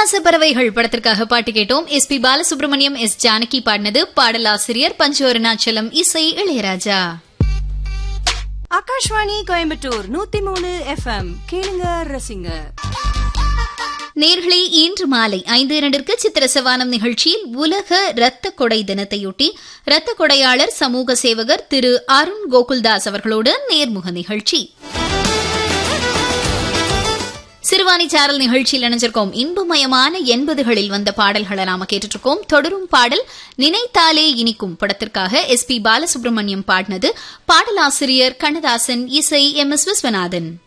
ஆகாச பறவைகள் படத்திற்காக பாட்டு கேட்டோம் S P Balasubrahmanyam S Janaki பாடினது பாடலாசிரியர் பஞ்சவருணாச்சலம் இசை இளையராஜா ஆகாஷ்வாணி கோயம்புத்தூர் நூத்தி மூணு எஃப்எம் கேளுங்க ரசிங்க நேர்களே இன்று மாலை ஐந்து இரண்டிற்கு சித்திர சவானம் நிகழ்ச்சியில் உலக இரத்த கொடை தினத்தையொட்டி இரத்த கொடையாளர் சமூக சேவகர் திரு அருண் கோகுல்தாஸ் அவர்களோடு நேர்முக நிகழ்ச்சி சிறுவாணி சாரல் நிகழ்ச்சியில் இணைஞ்சிருக்கோம் இன்பமயமான எண்பதுகளில் வந்த பாடல்களை நாம கேட்டுட்டு இருக்கோம் தொடரும் பாடல் நினைத்தாலே இனிக்கும் படத்திற்காக எஸ் பி பாலசுப்ரமணியம் பாடினது பாடலாசிரியர் கண்ணதாசன் இசை எம் எஸ் விஸ்வநாதன்